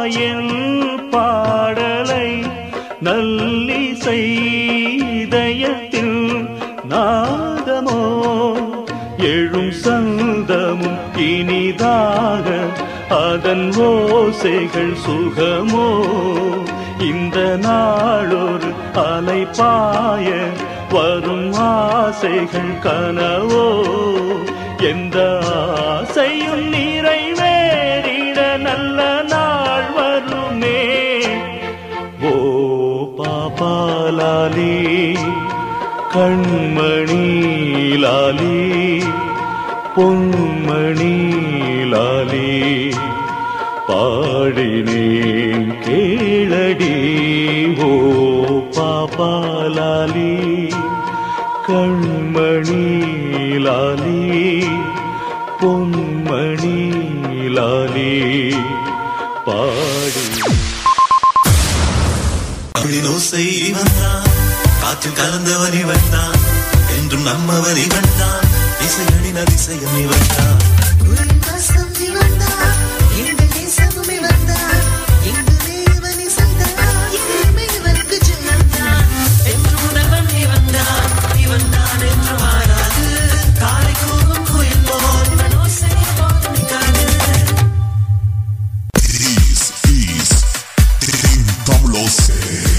என் பாடலை நல்லிசை இதயத்தில் நாதமோ எழும் சந்தமும் இனிதாக அதன் ஓசைகள் சுகமோ இந்த நாளொரு அலைப்பாய வரும் ஆசைகள் கனவோ எந்த ஆசையும் நிறைவேறிட நல்ல நாள் வருமே ஓ பாபாலாலி கண்மணி லாலி பொன்மணி லாலி பாடினேன் கேளடி ஓ பாபாலாலி கண்மணி லாலி பொன்மணி லாலி பாடி தமிழின் ஓசை இவன் தான் காற்றில் கலந்தவன் இவன் தான் என்றும் நம்மவன் இவன் தான் இசையனின் அதிசயம் இவன் தான் This is Tintamlose.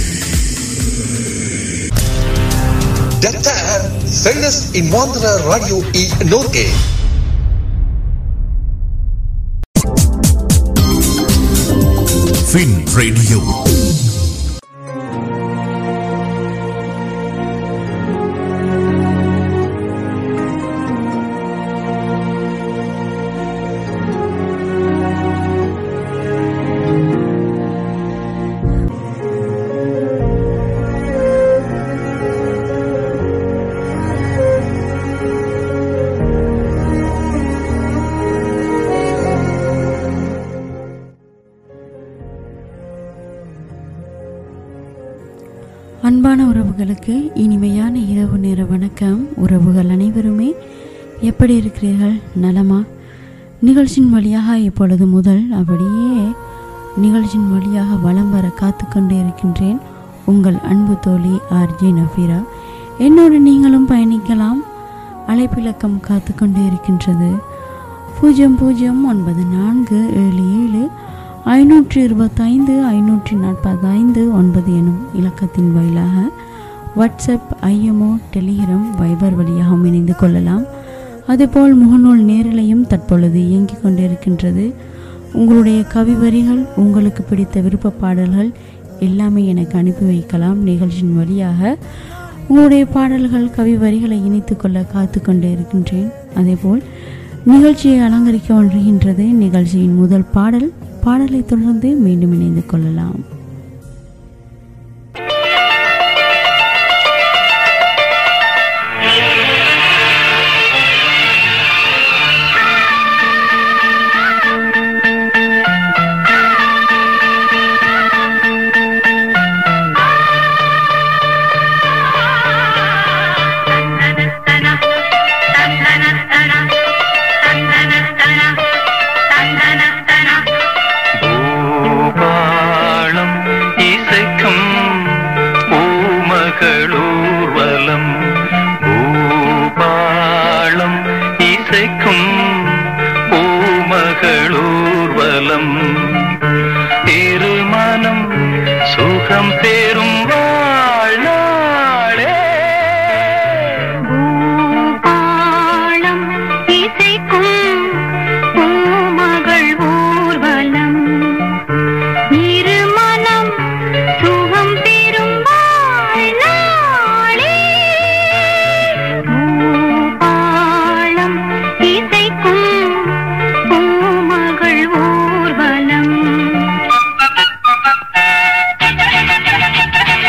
Detta är Följes Invandrare Radio i Norge. Fin Radio. அன்பான உறவுகளுக்கு இனிமையான இரவு நேர வணக்கம் உறவுகள் அனைவருமே எப்படி இருக்கிறீர்கள் நலமா நிகழ்ச்சியின் வழியாக இப்பொழுது முதல் அப்படியே நிகழ்ச்சியின் வழியாக வலம் வர காத்து கொண்டே இருக்கின்றேன் உங்கள் அன்பு தோழி ஆர்ஜே நஃபீரா என்னோடு நீங்களும் பயணிக்கலாம் அழைப்பிலக்கம் காத்து கொண்டே இருக்கின்றது பூஜ்ஜியம் பூஜ்ஜியம் ஒன்பது நான்கு ஏழு ஏழு ஐநூற்றி இருபத்தைந்து ஐநூற்றி நாற்பத்தைந்து ஒன்பது எனும் இலக்கத்தின் வாயிலாக வாட்ஸ்அப் ஐஎம்ஓ டெலிகிராம் வைபர் வழியாகவும் இணைந்து கொள்ளலாம் அதுபோல் முகநூல் நேரலையும் தற்பொழுது இயங்கிக் கொண்டிருக்கின்றது உங்களுடைய கவி வரிகள் உங்களுக்கு பிடித்த விருப்ப பாடல்கள் எல்லாமே எனக்கு அனுப்பி வைக்கலாம் நிகழ்ச்சியின் வழியாக உங்களுடைய பாடல்கள் கவி வரிகளை இணைத்துக் கொள்ள காத்து கொண்டே இருக்கின்றேன் அதேபோல் நிகழ்ச்சியை அலங்கரிக்க வருகின்றது நிகழ்ச்சியின் முதல் பாடல் பாடலை தொடர்ந்து மீண்டும் இணைந்து கொள்ளலாம் பூபாளம் இசைக்கும் பூமகளூர்வலம் பூபாளம் இசைக்கும் பூமகளூர்வலம் திருமணம் சுகம் பெறும் வாழ்நாளே பூபாளம் இசைக்கும் பூமகள் ஊர்வலம் இருமனம் சுகம் பெறும் வாழ்நாளே பூபாளம் இசைக்கும் பூமகள் ஊர்வலம்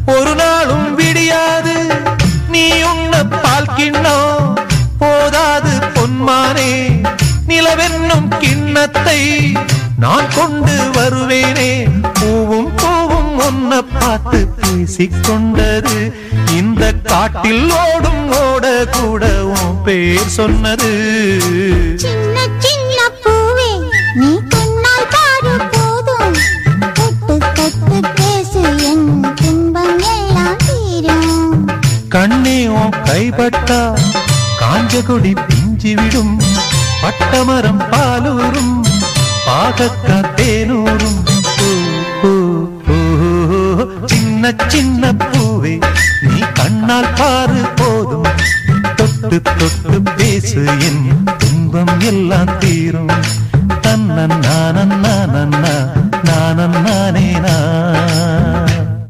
ஒரு நாளும் விடியாது நீ உண்ண பால் கிண்ணம் போதாது பொன்மானே நிலவென்னும் கிண்ணத்தை நான் கொண்டு வருவேனே பூவும் பூவும் ஒன்ன பார்த்து பேசிக்கொண்டது இந்த காட்டில் ஓடும் ஓட கூட உன் பேர் சொன்னது சின்ன சின்ன பூவே நீ கண்ணால் பாரு போதும் தொட்டு தொட்டு பேசு என் துன்பம் எல்லாம் தீரும் கண்ணே உன் கைப்பட்டா காஞ்ச கொடி பிஞ்சி விடும் பட்டமரம் பாலூரும் பாகக்கா தேனூரும் பூ, பூ, பூ. சின்ன சின்ன பூவே நீ கண்ணால் பாரு போதும் தொட்டு தொட்டு பேசு என் துன்பம் எல்லாம் தீரும் தன்னன் நானன் நானன்னா நானன் நானே நான்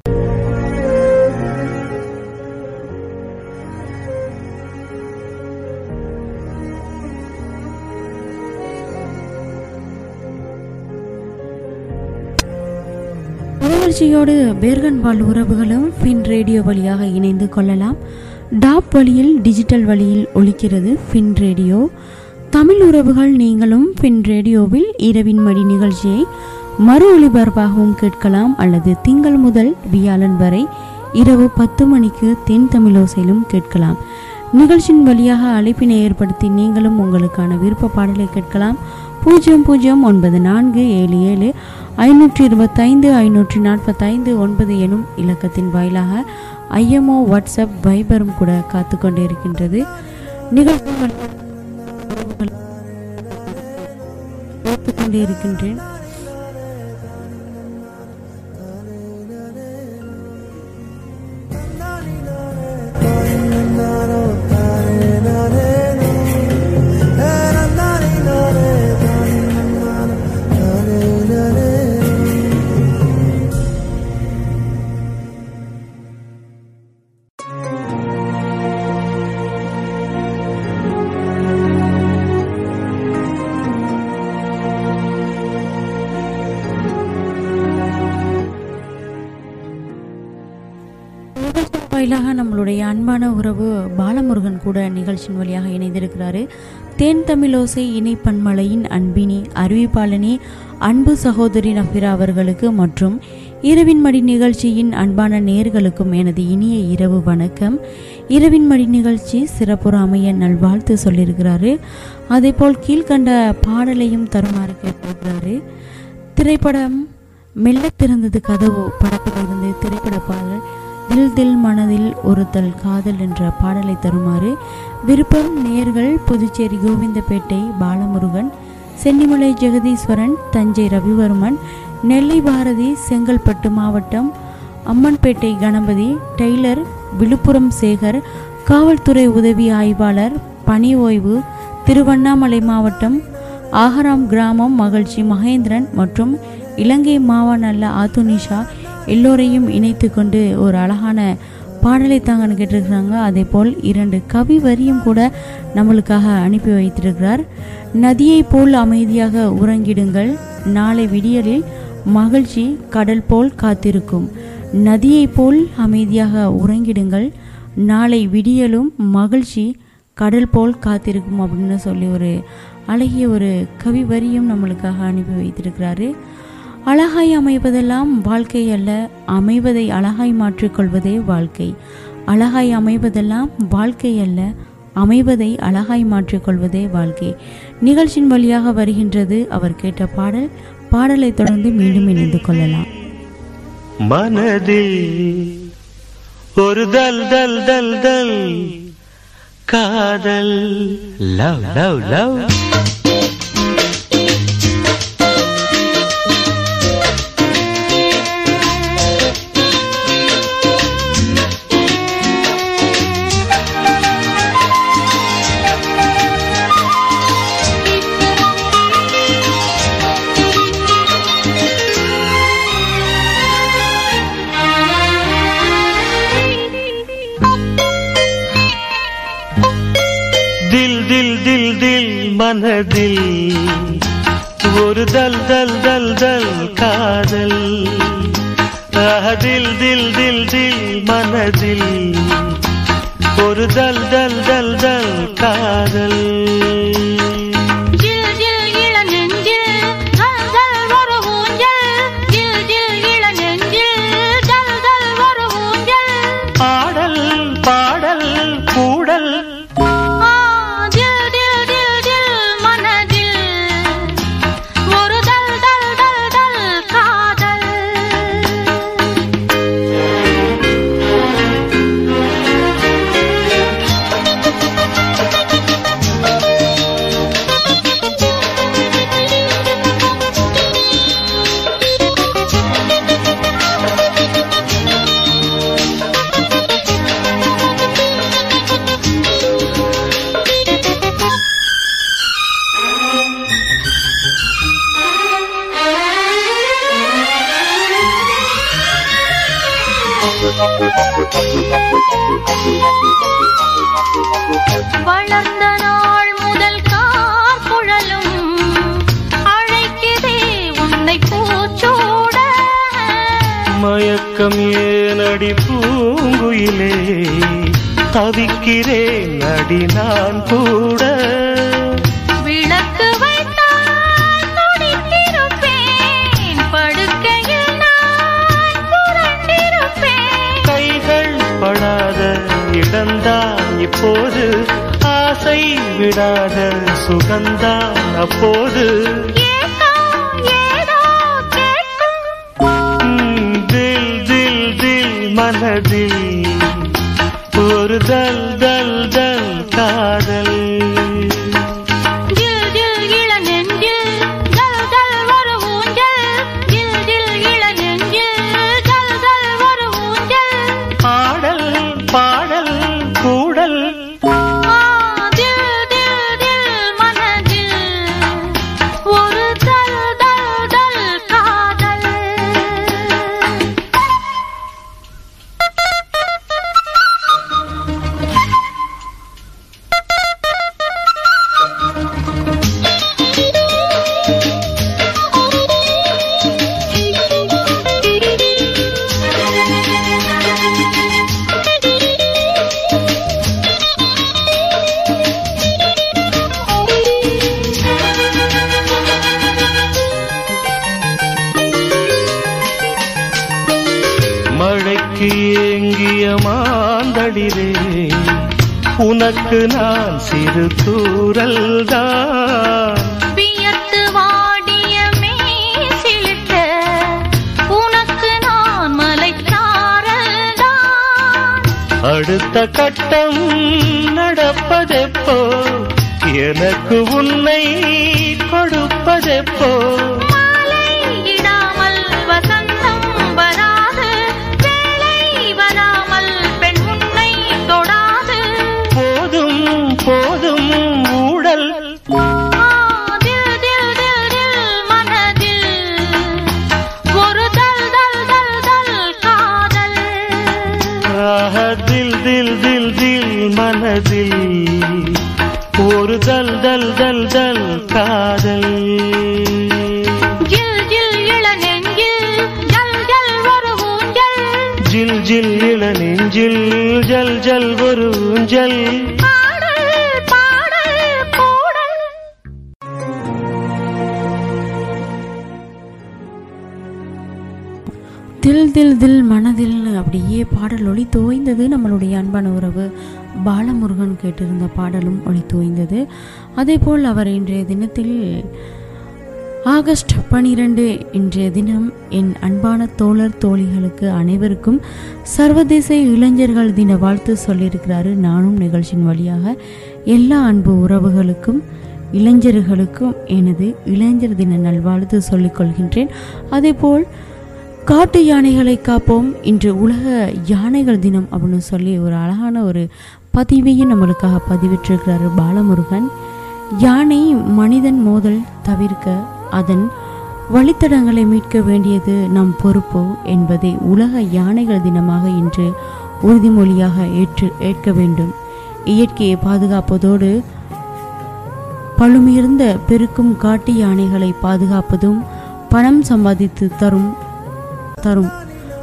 நிகழ்ச்சியோடு பேர்கன்பால் உறவுகளும் ஃபின் ரேடியோ வழியாக இணைந்து கொள்ளலாம் டாப் வழியில் டிஜிட்டல் வழியில் ஒலிக்கிறது ஃபின் ரேடியோ தமிழ் உறவுகள் நீங்களும் ஃபின் ரேடியோவில் இரவின் மடி நிகழ்ச்சியை மறு ஒளிபரப்பாகவும் கேட்கலாம் அல்லது திங்கள் முதல் வியாழன் வரை இரவு பத்து மணிக்கு தென் தமிழோசையிலும் கேட்கலாம் நிகழ்ச்சியின் வழியாக அழைப்பினை ஏற்படுத்தி நீங்களும் உங்களுக்கான விருப்ப பாடலை கேட்கலாம் பூஜ்ஜியம் பூஜ்ஜியம் ஒன்பது நான்கு ஏழு ஏழு ஐநூற்றி இருபத்தைந்து ஐநூற்றி நாற்பத்தைந்து ஒன்பது எனும் இலக்கத்தின் வாயிலாக ஐஎம்ஓ வாட்ஸ்அப் வைபரும் கூட காத்து கொண்டே இருக்கின்றது நிகழ்ச்சி கொண்டே இருக்கின்றேன் நிகழ்ச்சியின் வாயிலாக நம்மளுடைய அன்பான உறவு பாலமுருகன் கூட நிகழ்ச்சியின் வழியாக இணைந்திருக்கிறாரு தேன் தமிழோசை இணை பன்மலையின் அன்பினி அறிவிப்பாளனே அன்பு சகோதரி நஃபிரா அவர்களுக்கு மற்றும் இரவின் மடி நிகழ்ச்சியின் அன்பான நேர்களுக்கும் எனது இனிய இரவு வணக்கம் இரவின் மடி நிகழ்ச்சி சிறப்புற அமைய நல்வாழ்த்து சொல்லியிருக்கிறாரு அதேபோல் கீழ்கண்ட பாடலையும் தருமாறு கேட்டிருக்கிறாரு திரைப்படம் மெல்ல திறந்தது கதவு படத்திலிருந்து திரைப்பட பாடல் தில் தில் மனதில் ஒருத்தல் காதல் என்ற பாடலை தருமாறு விருப்பம் நேர்கள் புதுச்சேரி கோவிந்தப்பேட்டை பாலமுருகன் சென்னிமலை ஜெகதீஸ்வரன் தஞ்சை ரவிவர்மன் நெல்லை பாரதி செங்கல்பட்டு மாவட்டம் அம்மன்பேட்டை கணபதி டெய்லர் விழுப்புரம் சேகர் காவல்துறை உதவி ஆய்வாளர் பணி ஓய்வு திருவண்ணாமலை மாவட்டம் ஆகராம் கிராமம் மகிழ்ச்சி மகேந்திரன் மற்றும் இலங்கை மாவானல்ல ஆத்துனிஷா எல்லோரையும் இணைத்து கொண்டு ஒரு அழகான பாடலை தாங்கன்னு கேட்டிருக்கிறாங்க அதே போல் இரண்டு கவி வரியும் கூட நம்மளுக்காக அனுப்பி வைத்திருக்கிறார் நதியை போல் அமைதியாக உறங்கிடுங்கள் நாளை விடியலில் மகிழ்ச்சி கடல் போல் காத்திருக்கும் நதியை போல் அமைதியாக உறங்கிடுங்கள் நாளை விடியலும் மகிழ்ச்சி கடல் போல் காத்திருக்கும் அப்படின்னு சொல்லி ஒரு அழகிய ஒரு கவி வரியும் நம்மளுக்காக அனுப்பி வைத்திருக்கிறாரு அழகாய் அமைவதெல்லாம் வாழ்க்கை அல்ல அமைவதை அழகாய் மாற்றிக்கொள்வதே வாழ்க்கை அழகாய் அமைவதெல்லாம் வாழ்க்கை அல்ல அமைவதை அழகாய் மாற்றிக்கொள்வதே வாழ்க்கை நிகழ்ச்சியின் வழியாக வருகின்றது அவர் கேட்ட பாடல் பாடலை தொடர்ந்து மீண்டும் இணைந்து கொள்ளலாம் மனதில் ஒரு தல் தல் தல் தல் காதல் லவ் லவ் லவ் தில் தில் தில் தில் மனதில் ஒரு தல் தல் தல் தல் காதல் தில் தில் தில் தில் மனதில் ஒரு தல் தல் தல் தல் காதல் ஜில் ஜில் இளநெஞ்சில் ஜல் ஜல் ஒரு ஊஞ்சல் ஜில் ஜில் இளநெஞ்சில் ஜல் ஜல் ஒரு ஊஞ்சல் பாடல் பாடல் கூடல் ஆ ஜில் ஜில் ஜில் ஜில் மனதில் ஒரு தல் தல் தல் தல் காதல் வளர்ந்த நாள் முதல் கார் குழலும் அழைக்குதே உன்னை பூச்சூட மயக்கம் ஏனடி பூங்குயிலே தவிக்கிறேன் அடி நான் கூட விளக்கு வைத்தால் துடித்திருப்பேன் படுக்கையில் நான் புரண்டிருப்பேன் கைகள் படாத இடந்தான் இப்போது ஆசை விடாத சுகந்தான் அப்போது ஏதோ ஏதோ கேட்கும் ம், தில் தில் தில் மனதில் ஒரு தல் தல் தல் காதல் ஜில் ஜில் இளநெஞ்சில் ஜல் ஜல் ஒரு ஊஞ்சல் ஜில் ஜில் இளநெஞ்சில் ஜல் ஜல் ஒரு ஊஞ்சல் பாடல் பாடல் கூடல் ஆ தில் தில் தில் மனதில் ஒரு தல் தல் தல் காதல் மழைக்கு ஏங்கிய மாந்தளிரே உனக்கு நான் சிறு தூரல் தான் வியர்த்து வாடிய மேசிலிட்ட உனக்கு நான் மலைத்தாரல்தான் அடுத்த கட்டம் நடப்பதெப்போ எனக்கு உன்னை கொடுப்பதெப்போ மாலையிடாமல் வசந்தம் வராது வேலை வராமல் பெண் உன்னை தொடாது போதும் போதும் ஊடல் ஆ, தில் தில் தில் தில் மனதில் ஒரு தல் தல் தல் தல் காதல் ஆஹ, தில் தில் தில் தில் மனதில் ஒரு தல் தல் தல் தல் காதல் ஜில் ஜில் இளநெஞ்சில் ஜல் ஜல் ஒரு ஊஞ்சல் ஜில் ஜில் இள நெஞ்சில் ஜல் ஜல் ஒரு ஊஞ்சல் பாடல் பாடல் கூடல் தில் தில் தில் மனதில் அப்படியே பாடல் ஒளி தோய்ந்தது நம்மளுடைய அன்பான உறவு பாலமுருகன் கேட்டிருந்த பாடலும் ஒளி தோய்ந்தது அதேபோல் அவர் இன்றைய தினத்தில் ஆகஸ்ட் பனிரெண்டு இன்றைய தினம் என் அன்பான தோழர் தோழிகளுக்கு அனைவருக்கும் சர்வதேச இளைஞர்கள் தின வாழ்த்து சொல்லியிருக்கிறாரு நானும் நிகழ்ச்சியின் வழியாக எல்லா அன்பு உறவுகளுக்கும் இளைஞர்களுக்கும் எனது இளைஞர் தின நல்வாழ்த்து சொல்லிக் கொள்கின்றேன் அதேபோல் காட்டு யானைகளை காப்போம் இன்று உலக யானைகள் தினம் அப்படின்னு சொல்லி ஒரு அழகான ஒரு பதிவையும் நம்மளுக்காக பதிவிட்டிருக்கிறாரு பாலமுருகன் யானை மனிதன் மோதல் தவிர்க்க அதன் வழித்தடங்களை மீட்க வேண்டியது நம் பொறுப்பு என்பதை உலக யானைகள் தினமாக இன்று உறுதிமொழியாக ஏற்று ஏற்க வேண்டும் இயற்கையை பாதுகாப்பதோடு பழுமிருந்த பெருக்கும் காட்டு யானைகளை பாதுகாப்பதும் பணம் சம்பாதித்து தரும் தரும்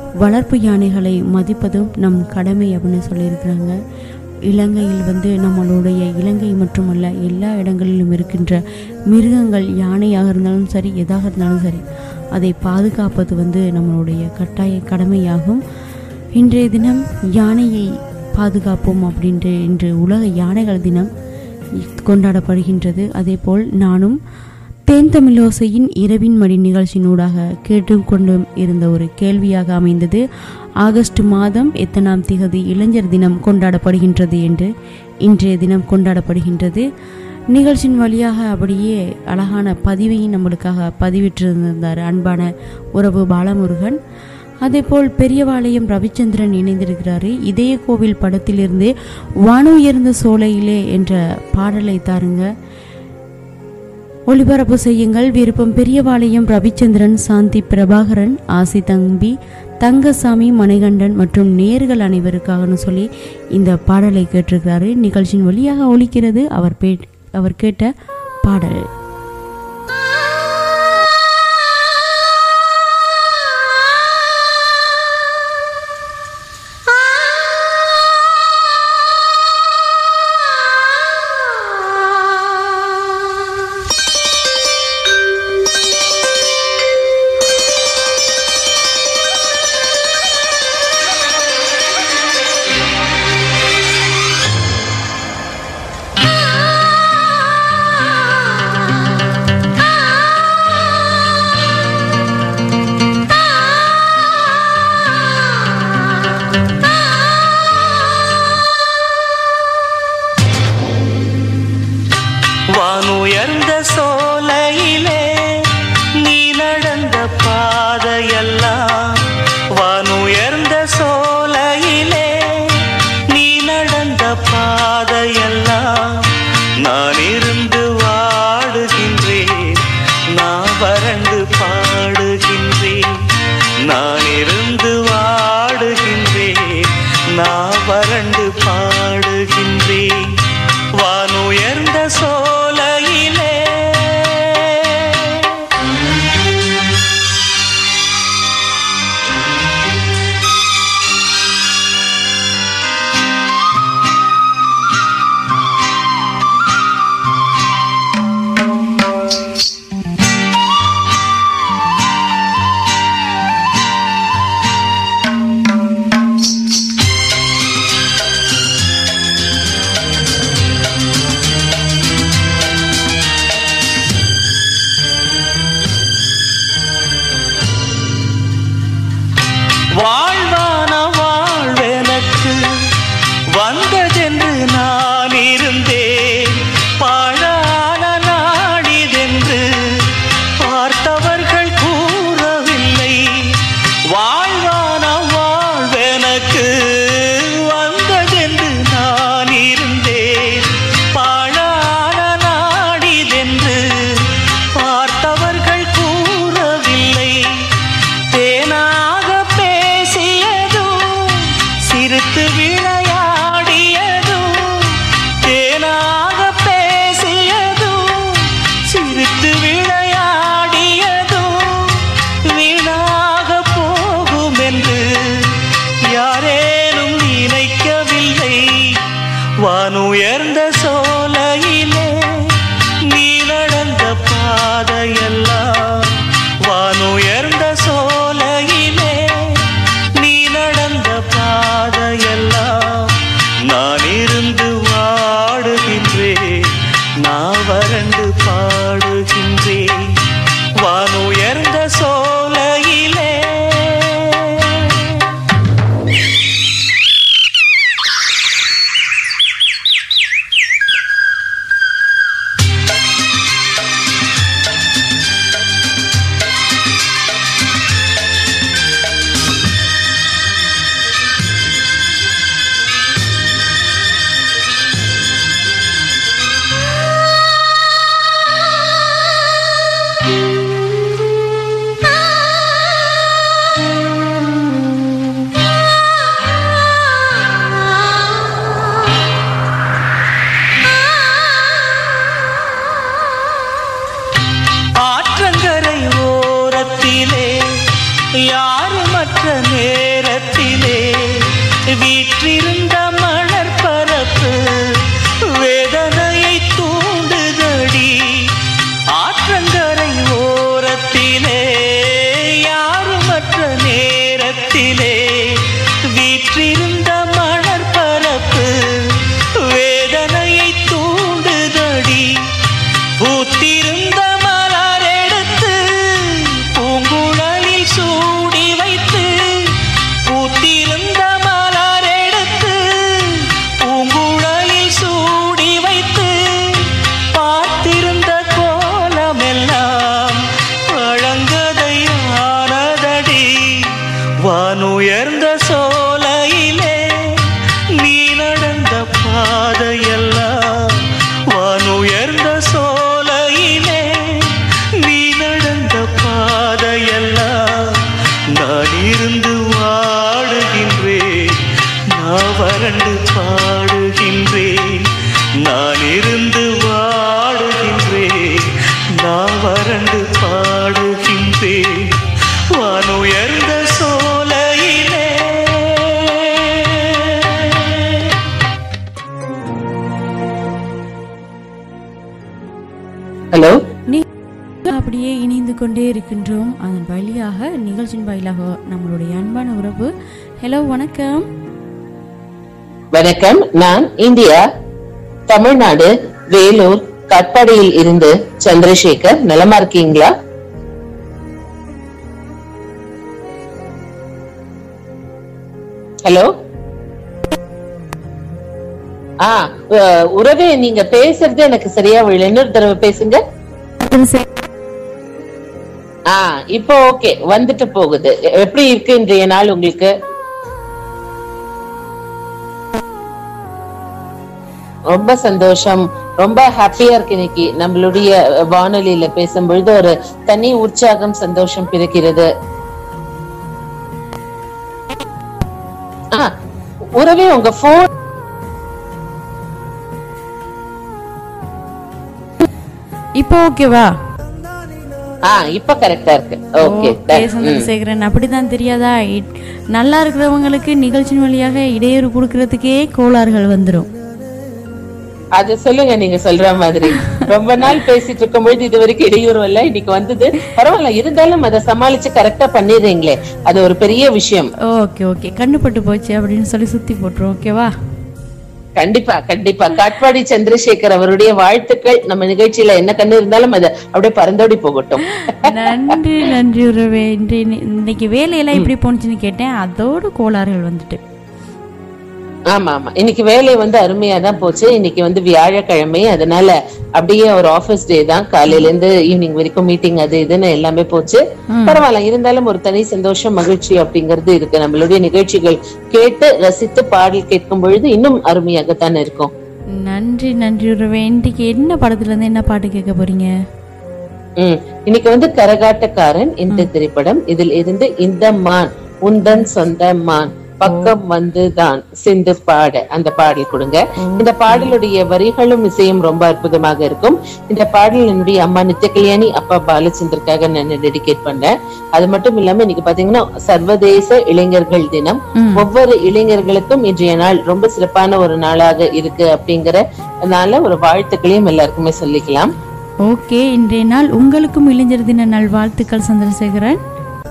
வளர்ப்பு யானைகளை மதிப்பதும் நம் கடமை அப்படின்னு சொல்லியிருக்கிறாங்க இலங்கையில் வந்து நம்மளுடைய இலங்கை மட்டுமல்ல எல்லா இடங்களிலும் இருக்கின்ற மிருகங்கள் யானையாக இருந்தாலும் சரி எதாக இருந்தாலும் சரி அதை பாதுகாப்பது வந்து நம்மளுடைய கட்டாய கடமையாகும் இன்றைய தினம் யானையை பாதுகாப்போம் அப்படின்ற இன்று உலக யானைகள் தினம் கொண்டாடப்படுகின்றது அதேபோல் நானும் தேன் தமிழோசையின் இரவின் மடி நிகழ்ச்சியினூடாக கேட்டுக்கொண்டு இருந்த ஒரு கேள்வியாக அமைந்தது ஆகஸ்ட் மாதம் எத்தனாம் திகதி இளைஞர் தினம் கொண்டாடப்படுகின்றது என்று இன்றைய தினம் கொண்டாடப்படுகின்றது நிகழ்ச்சியின் வழியாக அப்படியே அழகான பதிவையும் நம்மளுக்காக பதிவிட்டிருந்தார் அன்பான உறவு பாலமுருகன் அதேபோல் பெரியவாளையம் ரவிச்சந்திரன் இணைந்திருக்கிறாரு இதய கோவில் படத்திலிருந்து வானு உயர்ந்த சோலையிலே என்ற பாடலை தாருங்க ஒளிபரப்பு செய்யுங்கள் விருப்பம் பெரியவாளையம் ரவிச்சந்திரன் சாந்தி பிரபாகரன் ஆசி தம்பி தங்கசாமி மணிகண்டன் மற்றும் நேர்கள் அனைவருக்காகனு சொல்லி இந்த பாடலை கேட்டிருக்கிறாரு நிகழ்ச்சியின் வழியாக ஒலிக்கிறது அவர் பே அவர் கேட்ட பாடல் வானுயர்ந்த சோலையிலே நீ நடந்த பாதையெல்லாம் வானுயர்ந்த சோலையிலே நீ நடந்த பாதையெல்லாம் நான் இருந்து வாடுகின்றேன் நான் வறண்டு பாடுகின்றேன் நான் இருந்து வாடுகின்றேன் நான் வறண்டு பாடுகின்றேன் வானுயர்ந்த சோலையிலே நேரத்திலே வீற்றிருந்த மலர் பரப்பு வேதனையை தூண்டுதடி ஆற்றங்கரை ஓரத்திலே யாருமற்ற நேரத்திலே வீற்றிருந்த மலர் பரப்பு வேதனையை தூண்டுதடி பூத்திருந்த மலர் எடுத்து பூங்குழலில் சூடி வைத்து பூத்திருந்த மலர் எடுத்து பூங்குழலில் சூடி வைத்து பார்த்திருந்த கோலமெல்லாம் பழங்கதையானதடி வானுயர்ந்த சோலையிலே நீ நடந்த பாதையெல்லாம் வானுயர்ந்த சோலையிலே நீ நடந்த பாதையெல்லாம் நான் இருந்து வாடுகின்றேன் நான் வறண்டு பாடுகின்றேன் நான் இருந்து வாடுகின்றேன் நான் வறண்டு பாடுகின்றேன் வானுயர்ந்த சோலையிலே ஹலோ நீ அப்படியே இணைந்து கொண்டே இருக்கின்றோம் அதன் வழியாக நிகழ்ச்சியின் வாயிலாக நம்மளுடைய அன்பான உறவு ஹலோ வணக்கம் வணக்கம் நான் இந்தியா தமிழ்நாடு வேலூர் கட்பாடியில் இருந்து சந்திரசேகர் நலமா இருக்கீங்களா ஹலோ ஆ அஹ், உறவே நீங்க பேசுறது எனக்கு சரியா விழல இன்னொரு தடவை பேசுங்க ஆ இப்போ ஓகே வந்துட்டு போகுது எப்படி இருக்கு இன்றைய நாள் உங்களுக்கு ரொம்ப சந்தோஷம் ரொம்ப ஹாப்பியா இருக்கு இன்னைக்கு நம்மளுடைய வானொலியில பேசும்பொழுது ஒரு தனி உற்சாகம் சந்தோஷம் பிறக்கிறது ஆ, உறவே உங்க போன் இப்போ ஓகேவா ஆ இப்ப கரெக்டா இருக்கு ஓகே ஓகே சந்திரசேகரன் அப்படிதான் தெரியாதா இ- நல்லா இருக்கிறவங்களுக்கு நிகழ்ச்சியின் வழியாக இடையூறு கொடுக்கறதுக்கே கோளாறுகள் வந்துடும் அது சொல்லுங்க நீங்க சொல்ற மாதிரி ரொம்ப நாள் பேசிட்டு இருக்கும் பொழுது இது வரைக்கும் இடையூறு இல்ல இன்னைக்கு வந்தது பரவாயில்ல இருந்தாலும் அதை சமாளிச்சு கரெக்டா பண்ணிடுறீங்களே அது ஒரு பெரிய விஷயம் ஓகே ஓகே கண்ணுப்பட்டு போச்சு அப்படின்னு சொல்லி சுத்தி போட்டுரும் ஓகேவா கண்டிப்பா கண்டிப்பா காட்பாடி சந்திரசேகர் அவருடைய வாழ்த்துக்கள் நம்ம நிகழ்ச்சியில என்ன கண்ணு இருந்தாலும் அது அப்படியே பறந்தோடி போகட்டும் நன்றி நன்றி உறவே இன்று இன்னைக்கு வேலையெல்லாம் எப்படி போனுச்சுன்னு கேட்டேன் அதோட கோளாறுகள் வந்துட்டு ஆமா ஆமா இன்னைக்கு வேலை வந்து அருமையா தான் போச்சு இன்னைக்கு வந்து வியாழக்கிழமை அதனால அப்படியே ஒரு ஆபீஸ் டே தான் காலையில இருந்து ஈவினிங் வரைக்கும் மீட்டிங் அது இதுன்னு எல்லாமே போச்சு பரவாயில்ல இருந்தாலும் ஒரு தனி சந்தோஷம் மகிழ்ச்சி அப்படிங்கிறது இருக்கு நம்மளுடைய நிகழ்ச்சிகள் கேட்டு ரசித்து பாடல் கேட்கும் பொழுது இன்னும் அருமையாகத்தான் இருக்கும் நன்றி நன்றி உறவே இன்றைக்கு என்ன படத்துல இருந்து என்ன பாட்டு கேட்க போறீங்க உம் இன்னைக்கு வந்து கரகாட்டக்காரன் இந்த திரைப்படம் இதில் இருந்து இந்த மான் உந்தன் சொந்த மான் பக்கம் வந்துதான் சிந்து பாட அந்த பாடல் கொடுங்க இந்த பாடலுடைய வரிகளும் இசையும் ரொம்ப அற்புதமாக இருக்கும் இந்த பாடல் என்னுடைய அம்மா நித்ய கல்யாணி அப்பா பாலச்சந்தருக்காக நான் டெடிகேட் பண்ணேன் அது மட்டும் இல்லாம இன்னைக்கு பாத்தீங்கன்னா சர்வதேச இளைஞர்கள் தினம் ஒவ்வொரு இளைஞர்களுக்கும் இன்றைய நாள் ரொம்ப சிறப்பான ஒரு நாளாக இருக்கு அப்படிங்கறதுனால ஒரு வாழ்த்துக்களையும் எல்லாருக்குமே சொல்லிக்கலாம் ஓகே இன்றைய நாள் உங்களுக்கும் இளைஞர் தின நல் வாழ்த்துக்கள் சந்திரசேகரன்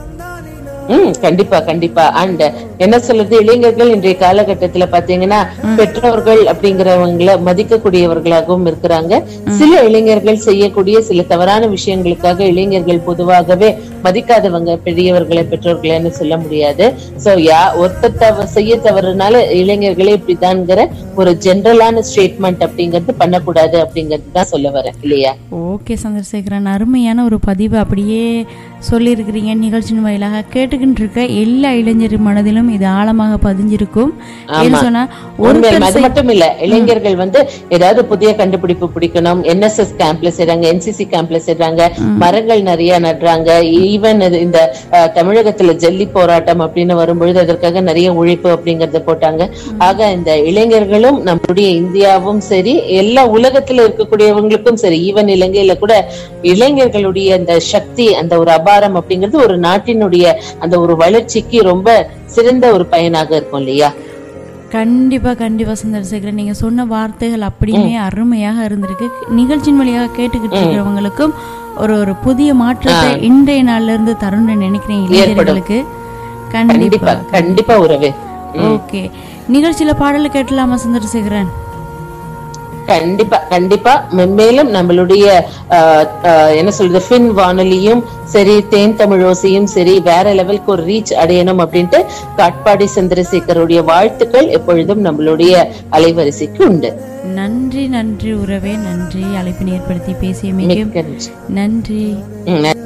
ம் கண்டிப்பா கண்டிப்பா அண்ட் என்ன சொல்றது இளைஞர்கள் இன்றைய காலகட்டத்துல பாத்தீங்கன்னா பெற்றோர்கள் அப்படிங்கிறவங்கள மதிக்கக்கூடியவர்களாகவும் இருக்கிறாங்க சில இளைஞர்கள் செய்யக்கூடிய சில தவறான விஷயங்களுக்காக இளைஞர்கள் பொதுவாகவே மதிக்காதவங்க பெரியவர்களை பெற்றோர்களைன்னு சொல்ல முடியாது சோ யா ஒருத்தர் தவ செய்ய தவறுனால இளைஞர்களே இப்படிதான்ங்கிற ஒரு ஜென்ரலான ஸ்டேட்மெண்ட் அப்படிங்கிறது பண்ணக்கூடாது அப்படிங்கிறது தான் சொல்ல வரேன் இல்லையா ஓகே சந்திரசேகரன் அருமையான ஒரு பதிவு அப்படியே சொல்லியிருக்கிறீங்க நிகழ்ச்சியின் வாயிலாக கேட்டுக்கிட்டு இருக்க எல்லா இளைஞர் மனதிலும் இது ஆழமாக பதிஞ்சிருக்கும் ஏன்னு ஆமா. சொன்னா உண்மையிலுமே ஒருத்தர் அது செய்- மட்டும் இல்ல இளைஞர்கள் வந்து ஏதாவது புதிய கண்டுபிடிப்பு பிடிக்கணும் என்எஸ்எஸ் கேம்ப்ல செய்றாங்க என்சிசி கேம்ப்ல செய்றாங்க மரங்கள் நிறைய நடுறாங்க ஈவன் இந்த அஹ், தமிழகத்துல ஜல்லி போராட்டம் அப்படின்னு வரும்பொழுது அதற்காக நிறைய உழைப்பு அப்படிங்கறத போட்டாங்க ஆக இந்த இளைஞர்களும் நம்மளுடைய இந்தியாவும் சரி எல்லா உலகத்துல இருக்கக்கூடியவங்களுக்கும் சரி ஈவன் இலங்கையில கூட இளைஞர்களுடைய அந்த சக்தி அந்த ஒரு அபார வியாபாரம் அப்படிங்கிறது ஒரு நாட்டினுடைய அந்த ஒரு வளர்ச்சிக்கு ரொம்ப சிறந்த ஒரு பயனாக இருக்கும் இல்லையா கண்டிப்பா கண்டிப்பா சந்திரசேகரன் நீங்க சொன்ன வார்த்தைகள் அப்படியுமே அருமையாக இருந்திருக்கு நிகழ்ச்சியின் வழியாக கேட்டுக்கிட்டு இருக்கிறவங்களுக்கும் ஒரு ஒரு புதிய மாற்றத்தை இன்றைய நாள்ல இருந்து தரும்னு நினைக்கிறேன் இளைஞர்களுக்கு கண்டிப்பா கண்டிப்பா கண்டிப்பா உறவே ஓகே நிகழ்ச்சியில பாடல் கேட்டலாமா சந்திரசேகரன் கண்டிப்பா கண்டிப்பா மென்மேலும் நம்மளுடைய ஆஹ், ஆஹ், என்ன சொல்றது ஃபின் வானொலியும் சரி தேன் தமிழோசையும் சரி வேற லெவலுக்கு ஒரு ரீச் அடையணும் அப்படின்ட்டு காட்பாடி சந்திரசேகருடைய வாழ்த்துக்கள் எப்பொழுதும் நம்மளுடைய அலைவரிசைக்கு உண்டு நன்றி நன்றி உறவே நன்றி அழைப்பினை ஏற்படுத்தி பேசியமைக்கு மிக்க நன்றி. நன்றி ம், நன்றி.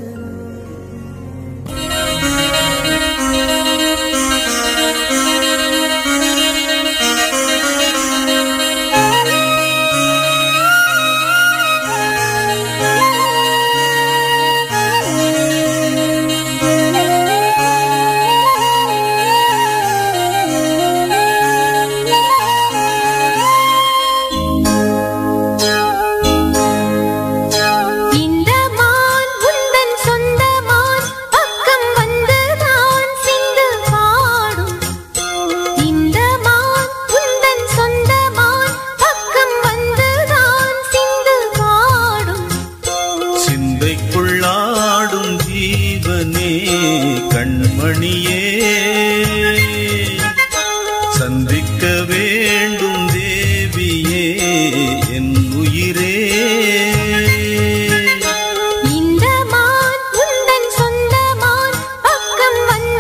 இந்த மான் உந்தன் சொந்த மான் பக்கம் வந்து நான் சிந்து பாடும் இந்த மான் உந்தன் சொந்த மான் பக்கம் வந்து நான் சிந்து பாடும் சிந்தைக்குள்ளாடும் ஜீவனே கண்மணியே சந்திக்க வேண்டும் தேவியே என் உயிரே இந்த மான் உந்தன் சொந்த மான் பக்கம் வந்த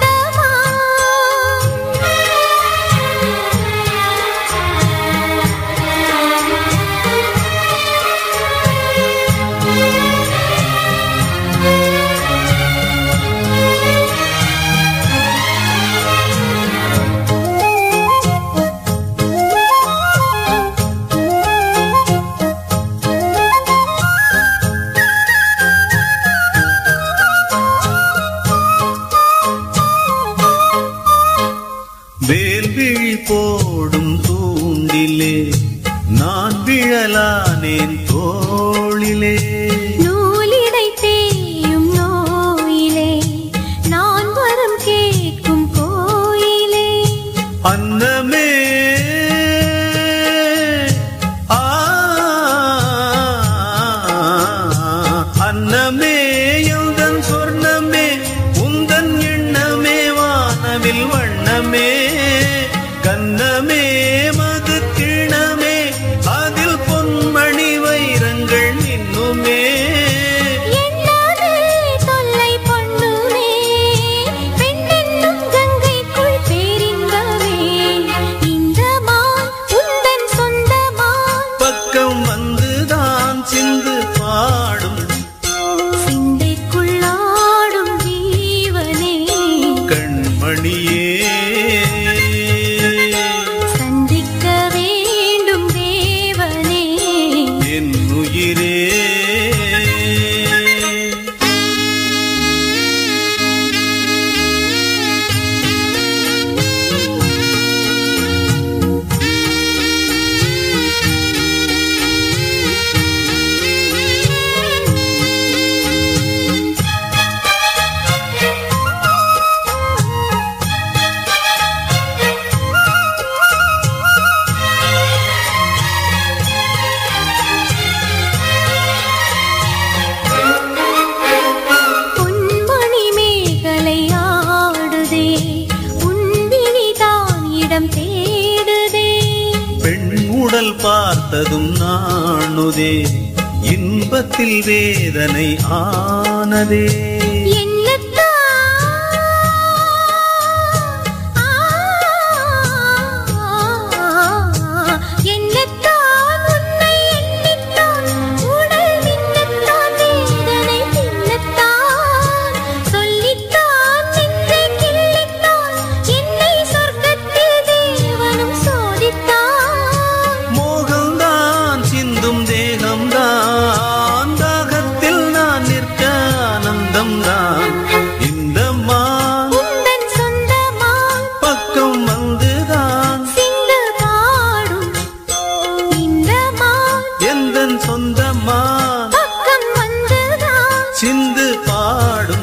வேல்விழி போடும் தூண்டிலே நான் விழலானேன் தோளிலே நூலிடை தேயும் நோயிலே நான் வரம் கேட்கும் கோயிலே அன்னமே ஆ, அன்னமே எந்தன் சொர்ணமே உந்தன் எண்ணமே வானவில் வண்ணமே கண்ணமே மது கிணமே அதில் பொன்மணி வைரங்கள் இன்னுமே என்னாலே தொல்லை பண்ணுமே பெண்ணென்னும் கங்கைக்குள் பேரின்பமே இந்த மான் உந்தன் சொந்த மான் பக்கம் வந்துதான் சிந்து பாடும் சிந்தைக்குள்ளாடும் ஜீவனே கண்மணியே சந்திக்க வேண்டும் தேவனே என் உயிரே பொன்மணி மேகலை ஆடுதே உன்விழிதான் இடம் தேடுதே பெண் உடல் பார்த்ததும் நாணுதே இன்பத்தில் வேதனை ஆனதே என்னத்தான் உன்னை எண்ணித்தான் உடல் மின்னத்தான் வேதனை பின்னத்தான் சொல்லித்தான் நெஞ்சை கிள்ளித்தான் என்னை சொர்க்கத்தில் தேவனும் சோதித்தான் மோகம்தான் சிந்தும் தேகம்தான் தாகத்தில் நான் நிற்க ஆனந்தம்தான் இந்த மான் உந்தன் சொந்தமான் பக்கம் வந்துதான் சிந்து பாடும் இந்த மான் எந்தன் சொந்தமா பக்கம் வந்துதான் சிந்து பாடும்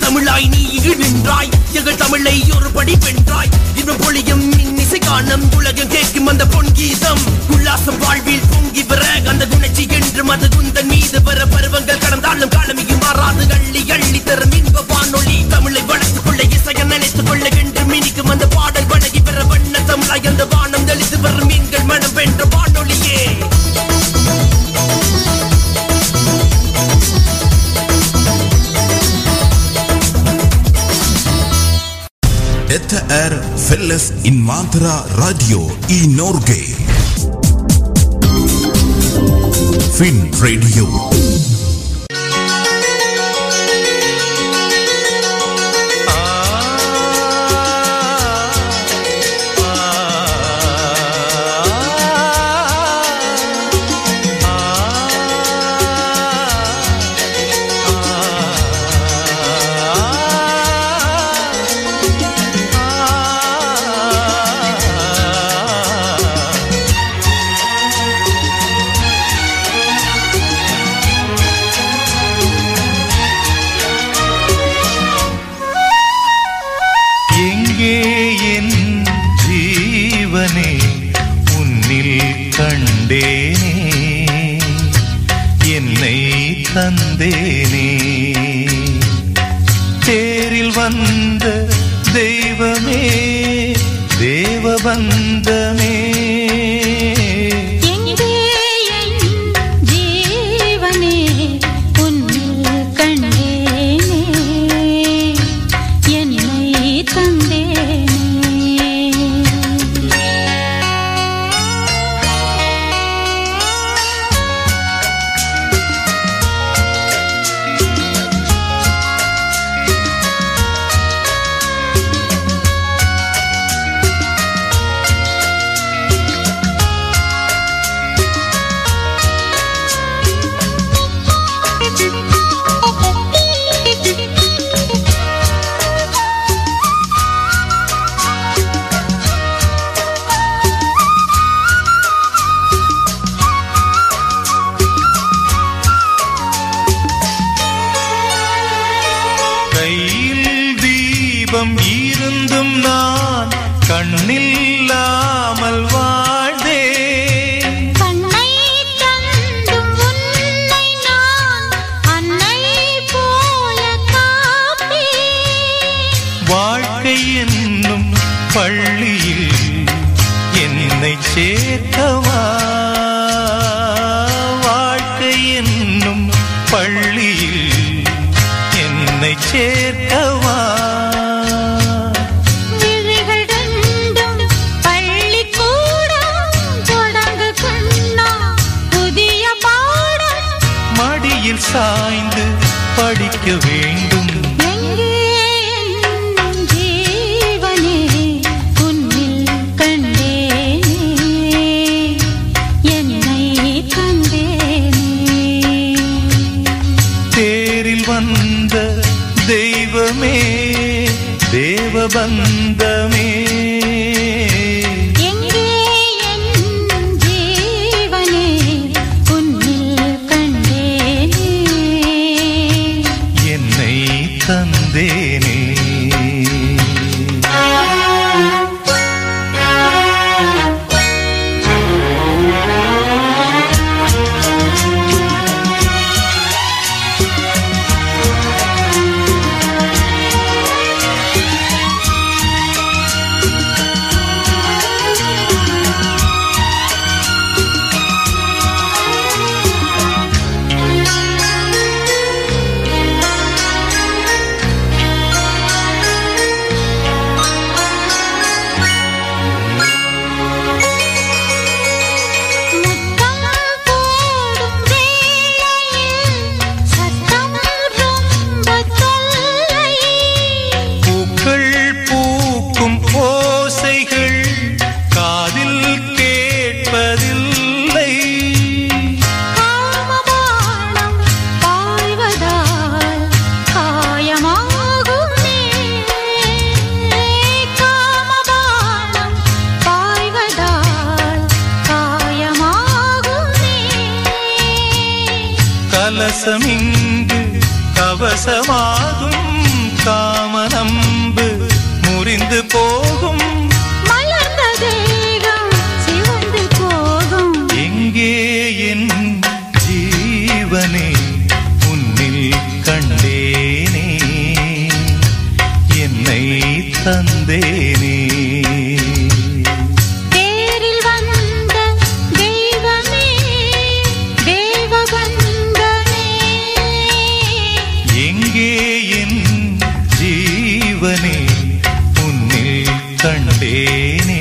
தமிழாய் நீ நின்றாய் எங்கள் தமிழை ஒரு படி வென்றாய் இவன் பொழியும் இன்னிசை காணும் உலகம் கேட்கும் அந்த பொன் கீதம் உல்லாசம் வாழ்வில் பொங்கி வர அந்த குணச்சி என்றும் அது குந்தன் மீது வர பருவங்கள் கடந்தாலும் காலமியும் மாறாது அள்ளி அள்ளி தரும் இன்ப வானொலி தமிழை வளர்த்துக் கொள்ள இசைய நினைத்துக் கொள்ள என்று மினிக்கும் அந்த பாடல் வழங்கி பெற வண்ண தமிழாய் அந்த வானம் தெளித்து வரும் எங்கள் மனம் வென்ற வானொலியே Detta är Felles Invandrara Radio i Norge. Finn Radio. எங்கே என் ஜீவனே உன்னில் கண்டேனே என்னை தந்தேனே தேரில் வந்த தெய்வமே தேவபந்தமே எங்கே என் ஜீவனே உன்னில் கண்டேனே என்னை தந்தேனே கையில் தீபம் இருந்தும் நான் கண்ணில்லாமல் வாழ்ந்தேன் கண்ணை தந்தும் உன்னை நான் அன்னை போல காப்பேன் வாழ்க்கை என்னும் பள்ளியில் என்னை சேர்த்தவா வாழ்க்கை என்னும் பள்ளியில் என்னை சேர்த்தவா விழிகள் ரெண்டும் பள்ளிக்கூடம் தொடங்கு கண்ணா புதிய பாடம் மடியில் சாய்ந்து படிக்க வேண்டும் எங்கே என் ஜீவனே உன்னில் கண்டேனே என்னை தந்தேனே தேரில் வந்த தெய்வமே தேவபந்தமே எங்கே என் ஜீவனே உன்னில் கண்டேனே என்னை தந்தேனே முத்தம் போடும் வேளையில் சத்தம் ரொம்ப தொல்லை பூக்கள் பூக்கும் ஓசைகள் காதில் கேட்பதில்லை காமபானம் பாய்வதால் காயமாகுமே காமபானம் பாய்வதால் காயமாகுமே கலசமிங்கு கவசமாகும் தந்தேனே தேரில் வந்த தெய்வமே தேவபந்தமே எங்கே என் ஜீவனே உன்னில் கண்டேனே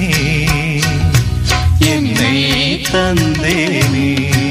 என்னை தந்தேனே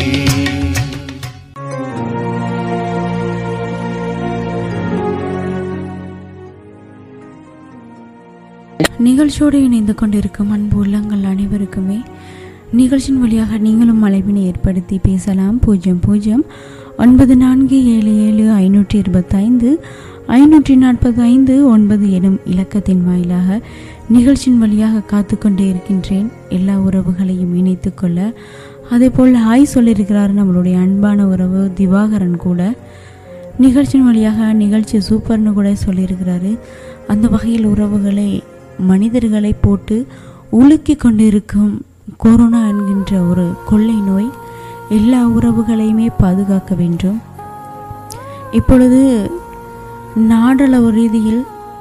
நிகழ்ச்சியோடு இணைந்து கொண்டிருக்கும் அன்பு உள்ளங்கள் அனைவருக்குமே நிகழ்ச்சியின் வழியாக நீங்களும் அழைப்பினை ஏற்படுத்தி பேசலாம் பூஜ்ஜியம் பூஜ்ஜியம் ஒன்பது நான்கு ஏழு ஏழு ஐநூற்றி இருபத்தைந்து ஐநூற்றி நாற்பது ஐந்து ஒன்பது எனும் இலக்கத்தின் வாயிலாக நிகழ்ச்சியின் வழியாக காத்து கொண்டே இருக்கின்றேன் எல்லா உறவுகளையும் இணைத்து கொள்ள அதேபோல் ஹாய் சொல்லியிருக்கிறார் நம்மளுடைய அன்பான உறவு திவாகரன் கூட நிகழ்ச்சியின் வழியாக நிகழ்ச்சி சூப்பர்னு கூட சொல்லியிருக்கிறாரு அந்த வகையில் உறவுகளை மனிதர்களை போட்டு உலுக்கி கொண்டிருக்கும் கொரோனா என்கின்ற ஒரு கொள்ளை நோய் எல்லா உறவுகளையுமே பாதுகாக்க வேண்டும் இப்பொழுது நாடளவு ரீதியில்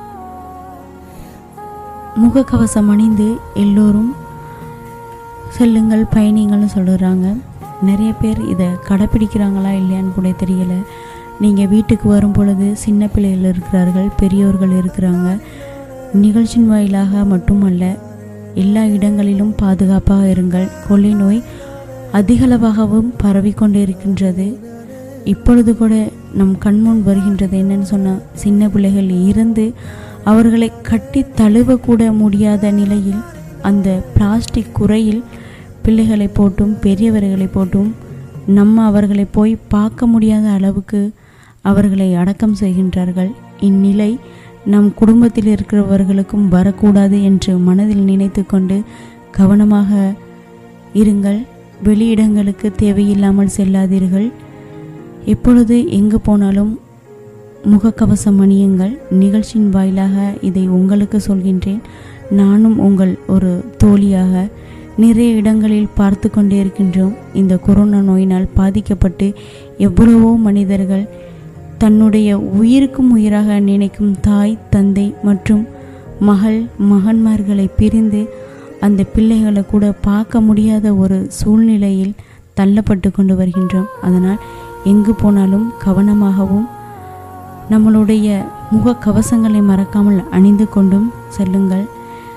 முகக்கவசம் அணிந்து எல்லோரும் செல்லுங்கள் பயணிங்கள்னு சொல்லுறாங்க நிறைய பேர் இதை கடைப்பிடிக்கிறாங்களா இல்லையான்னு கூட தெரியல நீங்கள் வீட்டுக்கு வரும் பொழுது சின்ன பிள்ளைகள் இருக்கிறார்கள் பெரியோர்கள் இருக்கிறாங்க நிகழ்ச்சியின் வாயிலாக மட்டுமல்ல எல்லா இடங்களிலும் பாதுகாப்பாக இருங்கள் கொள்ளை நோய் அதிகளவாகவும் பரவிக்கொண்டே இருக்கின்றது இப்பொழுது கூட நம் கண்முன் வருகின்றது என்னன்னு சொன்னால் சின்ன பிள்ளைகள் இறந்து அவர்களை கட்டி தழுவக்கூட முடியாத நிலையில் அந்த பிளாஸ்டிக் குறையில் பிள்ளைகளை போட்டும் பெரியவர்களை போட்டும் நம்ம அவர்களை போய் பார்க்க முடியாத அளவுக்கு அவர்களை அடக்கம் செய்கின்றார்கள் இந்நிலை நம் குடும்பத்தில் இருக்கிறவர்களுக்கும் வரக்கூடாது என்று மனதில் நினைத்து கொண்டு கவனமாக இருங்கள் வெளியிடங்களுக்கு தேவையில்லாமல் செல்லாதீர்கள் எப்பொழுது எங்கு போனாலும் முகக்கவசம் அணியுங்கள் நிகழ்ச்சியின் வாயிலாக இதை உங்களுக்கு சொல்கின்றேன் நானும் உங்கள் ஒரு தோழியாக நிறைய இடங்களில் பார்த்து கொண்டே இருக்கின்றோம் இந்த கொரோனா நோயினால் பாதிக்கப்பட்டு எவ்வளவோ மனிதர்கள் தன்னுடைய உயிருக்கும் உயிராக நினைக்கும் தாய் தந்தை மற்றும் மகள் மகன்மார்களை பிரிந்து அந்த பிள்ளைகளை கூட பார்க்க முடியாத ஒரு சூழ்நிலையில் தள்ளப்பட்டு கொண்டு வருகின்றோம் அதனால் எங்கு போனாலும் கவனமாகவும் நம்மளுடைய முகக்கவசங்களை மறக்காமல் அணிந்து கொண்டும் செல்லுங்கள்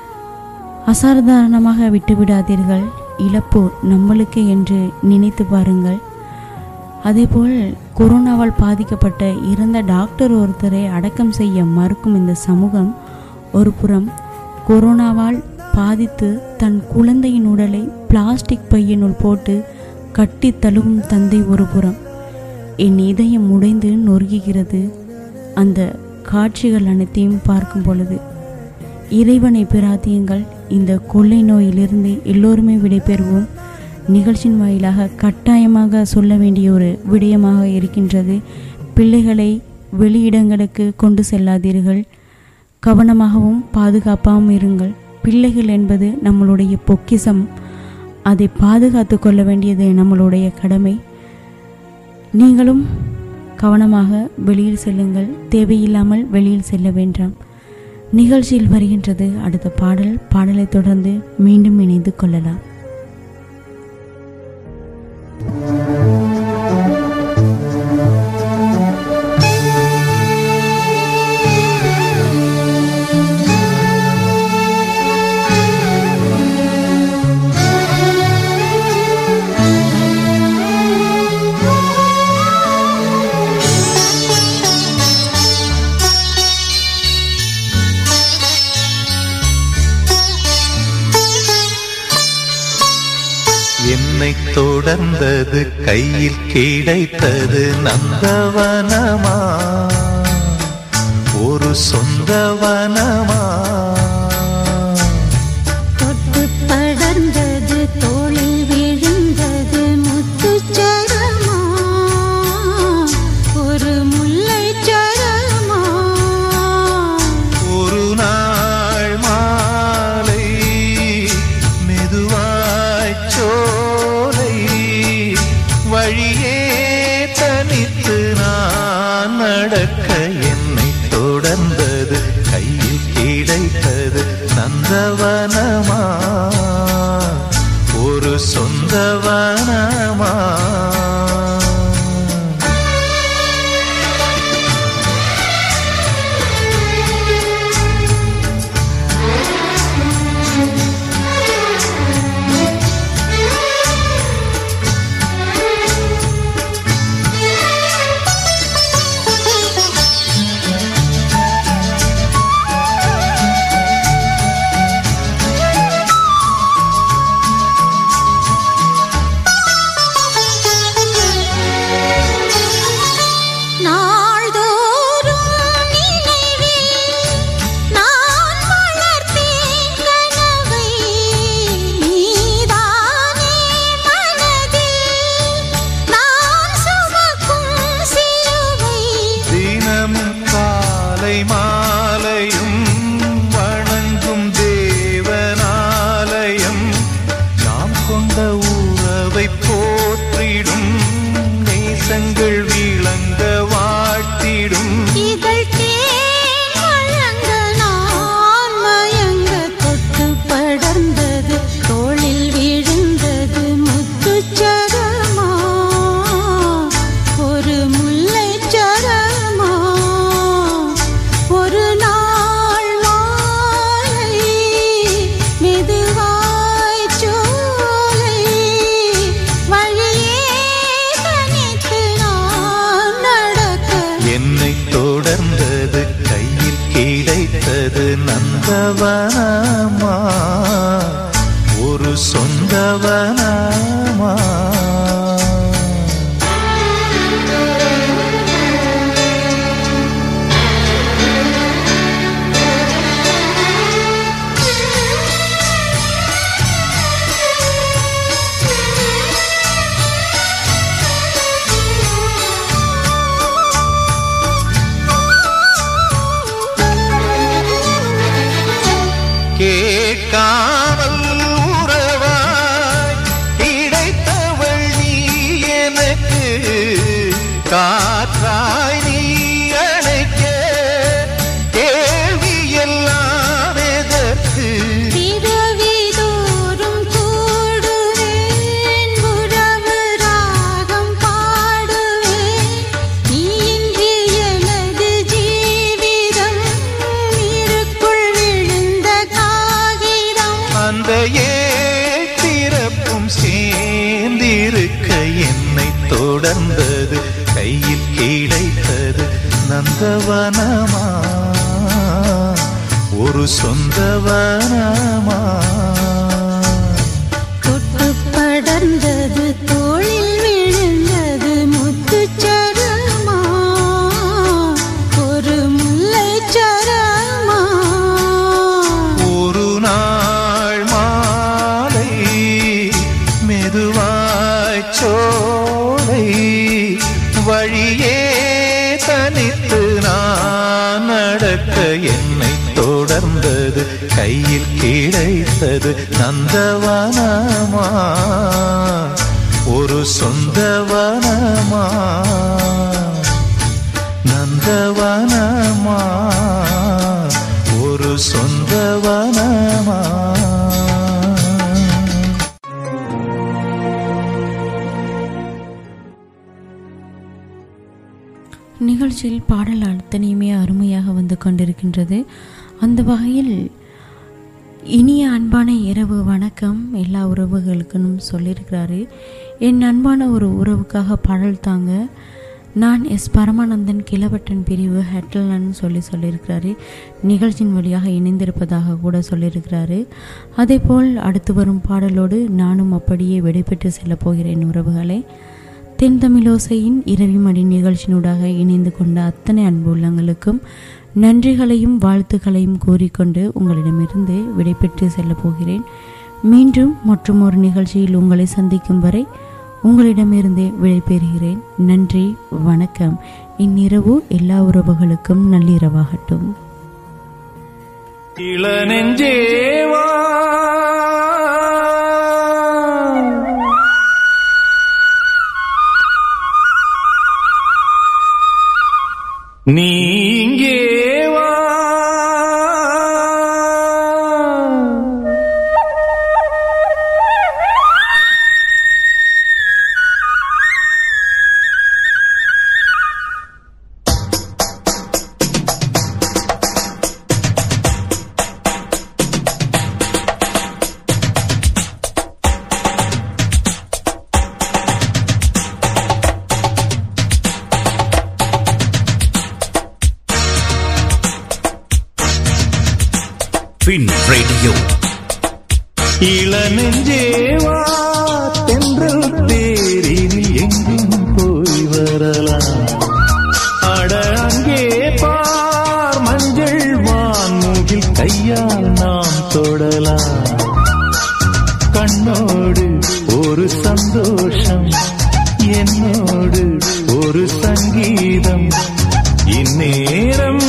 அசாதாரணமாக விட்டுவிடாதீர்கள் இழப்பு நம்மளுக்கு என்று நினைத்து பாருங்கள் அதேபோல் கொரோனாவால் பாதிக்கப்பட்ட இறந்த டாக்டர் ஒருத்தரை அடக்கம் செய்ய மறுக்கும் இந்த சமூகம் ஒரு புறம் கொரோனாவால் பாதித்து தன் குழந்தையின் உடலை பிளாஸ்டிக் பையினுள் போட்டு கட்டி தழுவும் தந்தை ஒரு புறம் என் இதயம் உடைந்து நொறுங்குகிறது அந்த காட்சிகள் அனைத்தையும் பார்க்கும் பொழுது இறைவனை பிரார்த்தியுங்கள் இந்த கொள்ளை நோயிலிருந்து எல்லோருமே விடைபெறுவோம் நிகழ்ச்சியின் வாயிலாக கட்டாயமாக சொல்ல வேண்டிய ஒரு விடயமாக இருக்கின்றது பிள்ளைகளை வெளியிடங்களுக்கு கொண்டு செல்லாதீர்கள் கவனமாகவும் பாதுகாப்பாகவும் இருங்கள் பிள்ளைகள் என்பது நம்மளுடைய பொக்கிசம் அதை பாதுகாத்து கொள்ள வேண்டியது நம்மளுடைய கடமை நீங்களும் கவனமாக வெளியில் செல்லுங்கள் தேவையில்லாமல் வெளியில் செல்ல வேண்டாம் நிகழ்ச்சியில் வருகின்றது அடுத்த பாடல் பாடலை தொடர்ந்து மீண்டும் இணைந்து கொள்ளலாம் என்னை தொடர்ந்தது கையில் கிடைத்தது நந்தவனமா ஒரு சொந்தவனமா தொட்டு படர்ந்தது தோளில் விழுந்தது முத்துச்சரமா ஒரு முல்லைச் சரமா ஒரு நாள் மாலை மெதுவாய் சோலை வழியே தனித்து நான் நடக்க என்னை தொடர்ந்தது கையில் கிடை கிடைத்தது நந்தவனமா ஒரு சொந்தவனமா நாள்தோறும் நினைவில் நான் வளர்த்தேன் கனவை நீதானே மனதில் நான் சுமக்கும் சிலுவை தினமும் காலை மாலையும் வணங்கும் தேவனாலயம் நாம் கொண்ட உறவை போற்றிடும் நேசங்கள் விளங்க வாழ்த்திடும் இதழ் தேன் வழங்க நான் மயங்க தொட்டு படர்ந்தது தோளில் விழுந்தது முத்துச்சரமா ஒரு முல்லைச் சரமா ஒரு நாள் மாலை மெதுவாய் சோலை வழியே தனித்து நான் நடக்க என்னை தொடர்ந்தது கையில் கிடைத்தது நந்தவனமா ஒரு சொந்தவனமா கேட்காமல் உறவாய் கிடைத்தவள் நீ எனக்கு காற்றாய் நீ அழைக்க கேள்வி எல்லாம் எதற்கு பிறவிதோறும் கூடுவேன் உறவு ராகம் பாடுவேன் நீ இன்றி எனது ஜீவிதம் நீருக்குள் விழுந்த காகிதம் அந்த ஏத்திறப்பும் சேர்ந்திருக்க என்னை தொடர்ந்தது கையில் கிடைத்தது நந்தவனமா ஒரு சொந்தவனமா தொட்டு படர்ந்தது தோளில் விழுந்தது முத்துச்சரமா ஒரு முல்லைச் சரமா ஒரு நாள் மாலை மெதுவாய் சோலை வழியே தனித்து நான் நடக்க என்னை தொடர்ந்தது கையில் கிடைத்தது நந்தவனமா ஒரு சொந்தவனமா நந்தவனமா ஒரு சொந்தவனமா நிகழ்ச்சியில் பாடல் அத்தனையுமே அருமையாக வந்து கொண்டிருக்கின்றது அந்த வகையில் இனிய அன்பான இரவு வணக்கம் எல்லா உறவுகளுக்கும் சொல்லியிருக்கிறாரு என் அன்பான ஒரு உறவுக்காக பாடல் தாங்க நான் எஸ் பரமானந்தன் கிளவட்டன் பிரிவு ஹெட்லன்னு சொல்லி சொல்லியிருக்கிறாரு நிகழ்ச்சியின் வழியாக இணைந்திருப்பதாக கூட சொல்லியிருக்கிறாரு அதேபோல் அடுத்து வரும் பாடலோடு நானும் அப்படியே விடைபெற்று செல்லப் போகிறேன் உறவுகளே தென் தமிழோசையின் இரவி மடி நிகழ்ச்சியினூடாக இணைந்து கொண்ட அத்தனை அன்பு உள்ளங்களுக்கும் நன்றிகளையும் வாழ்த்துக்களையும் கூறிக்கொண்டு உங்களிடமிருந்து விடைபெற்று செல்லப் போகிறேன் மீண்டும் மற்றும் ஒரு நிகழ்ச்சியில் உங்களை சந்திக்கும் வரை உங்களிடமிருந்தே விடைபெறுகிறேன் நன்றி வணக்கம் இந்நிரவு எல்லா உறவுகளுக்கும் நள்ளிரவாகட்டும் இளநெஞ்சேவா நீங்கே வா ஃபின் ரேடியோ இளநெஞ்சேவா தென்றல் தேரில் எங்கும் போய் வரலாம் அட அங்கே பார் மஞ்சள் வான்முகில் கையால் நாம் தொடலாம் கண்ணோடு ஒரு சந்தோஷம் என்னோடு ஒரு சங்கீதம் இந்நேரம்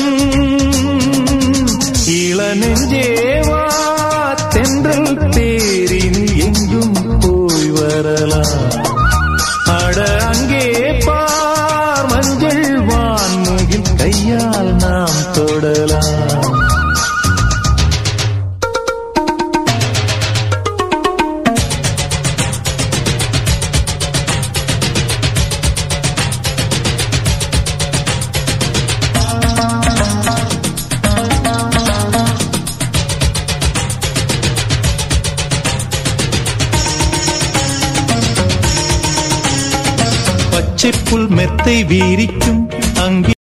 இளநெஞ்சேவா தென்றல் தேரில் எங்கும் போய் வரலாம் அட அங்கே பார் மஞ்சள் வான்முகில் கையால் நாம் தொடலாம் பச்சை புல் மெத்தை வீரிக்கும் அங்கே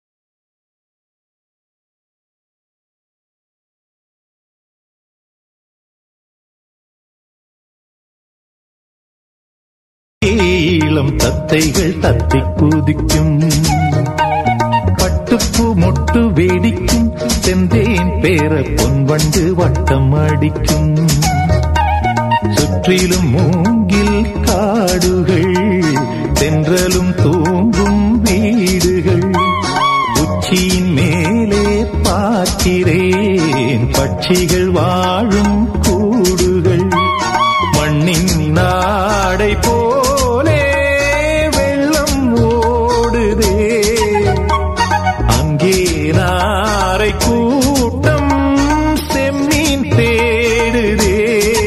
இளம் தத்தைகள் தத்தி குதிக்கும் பட்டுப்பூ மொட்டு வேடிக்கும் செந்தேன் பேர பொன்வண்டு வட்டம் அடிக்கும் சுற்றிலும் மூங்கில் காடுகள் தென்றலும் தூங்கும் வீடுகள் உச்சியின் மேலே பார்க்கிறேன் பட்சிகள் வாழும் கூடுகள் மண்ணின் நாடை போலே வெள்ளம் ஓடுதே அங்கே நாரை கூட்டம் செம்மீன் தேடுதே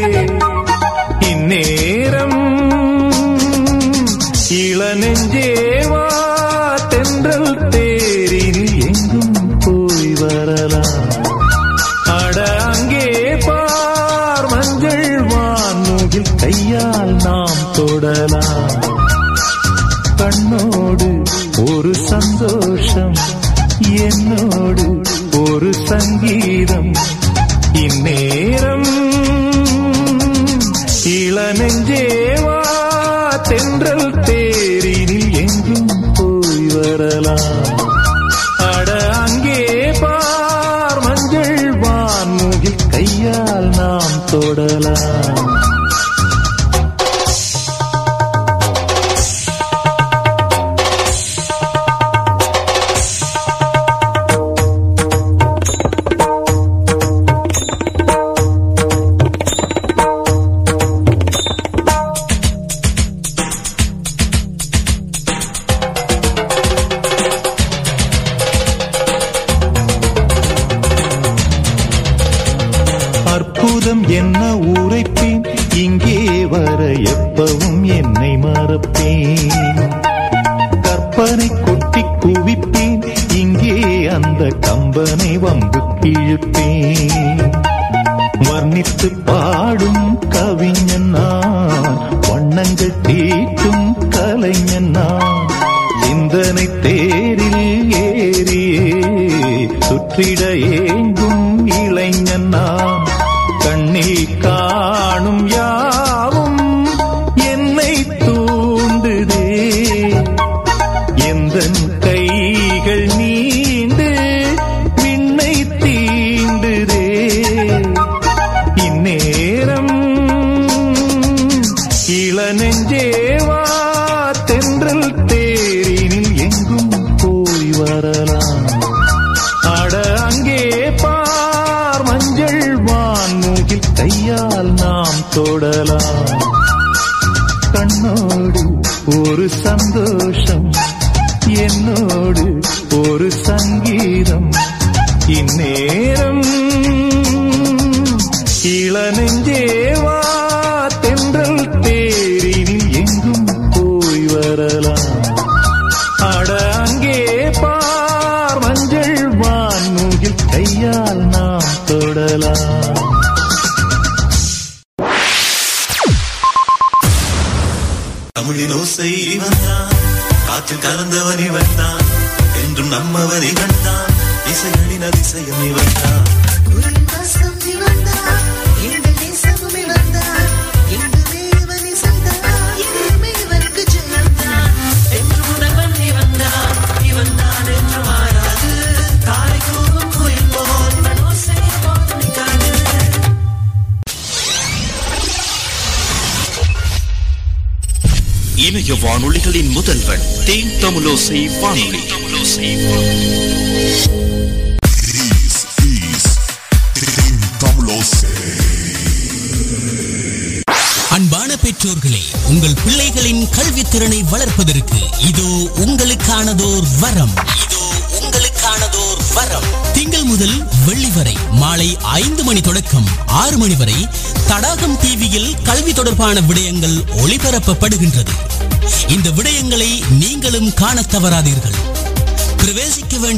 இந்நேரம் இளநெஞ்சேவா தென்றல் தேரில் எங்கும் போய் வரலாம் அட அங்கே பார் மஞ்சள் வான்முகில் கையால் நாம் தொடலாம் கண்ணோடு ஒரு சந்தோஷம் என்னோடு ஒரு சங்கீதம் இந்நேரம் இளநெஞ்சேவா தென்றல் தேரினில் எங்கும் போய் வரலாம் அட அங்கே பார் மஞ்சள் வான்முகில் கையால் நாம் தொடலாம் அற்புதம் என்ன உரைப்பேன் இங்கே வர எப்பவும் என்னை மறப்பேன் கற்பனை கொட்டி குவிப்பேன் இங்கே அந்த கம்பனை வம்பு கிழிப்பேன் வர்ணித்து பாடும் கவிஞன் நான் வண்ணங்கள் தீட்டும் கலைஞன் நான் சிந்தனை தேரில் ஏறியே சுற்றிட ஏங்கும் இளைஞன் நான் கண்ணில் காணும் யாவும் என்னை தூண்டுதே எந்த கைகள் நீண்டு விண்ணை தீண்டுதே இந்நேரம் இளநெஞ்சேவா தென்றல் தேரினில் எங்கும் போய் வரலாம் அட அங்கே பார் மஞ்சள் வான்முகில் கையால் நாம் தொடலாம் கண்ணோடு ஒரு சந்தோஷம் என்னோடு ஒரு சங்கீதம் இந்நேரம் இளநெஞ்சேவா தென்றல் தேரினில் எங்கும் போய் வரலாம் அட அங்கே பார் மஞ்சள் வான்முகில் கையால் நாம் தொடலாம் தமிழின் ஓசை இவன் தான் காற்றில் கலந்தவன் இவன் தான் என்றும் நம்மவன் இவன் தான் இசைகளின் அதிசயம் இவன் தான் ஒரு மாசம் நீ இணைய வானொலிகளின் முதல்வன் தேன் தமிழோசை வானொலி அன்பான பெற்றோர்களே உங்கள் பிள்ளைகளின் கல்வித்திறனை வளர்ப்பதற்கு இதோ உங்களுக்கானதோர் வரம் இதோ உங்களுக்கானதோர் வரம் திங்கள் முதல் வெள்ளி வரை மாலை ஐந்து மணி தொடக்கம் ஆறு மணி வரை தடாகம் டிவியில் கல்வி தொடர்பான விடயங்கள் ஒளிபரப்பப்படுகின்றது இந்த விடயங்களை நீங்களும் காணத் தவறாதீர்கள் பிரவேசிக்க வேண்டிய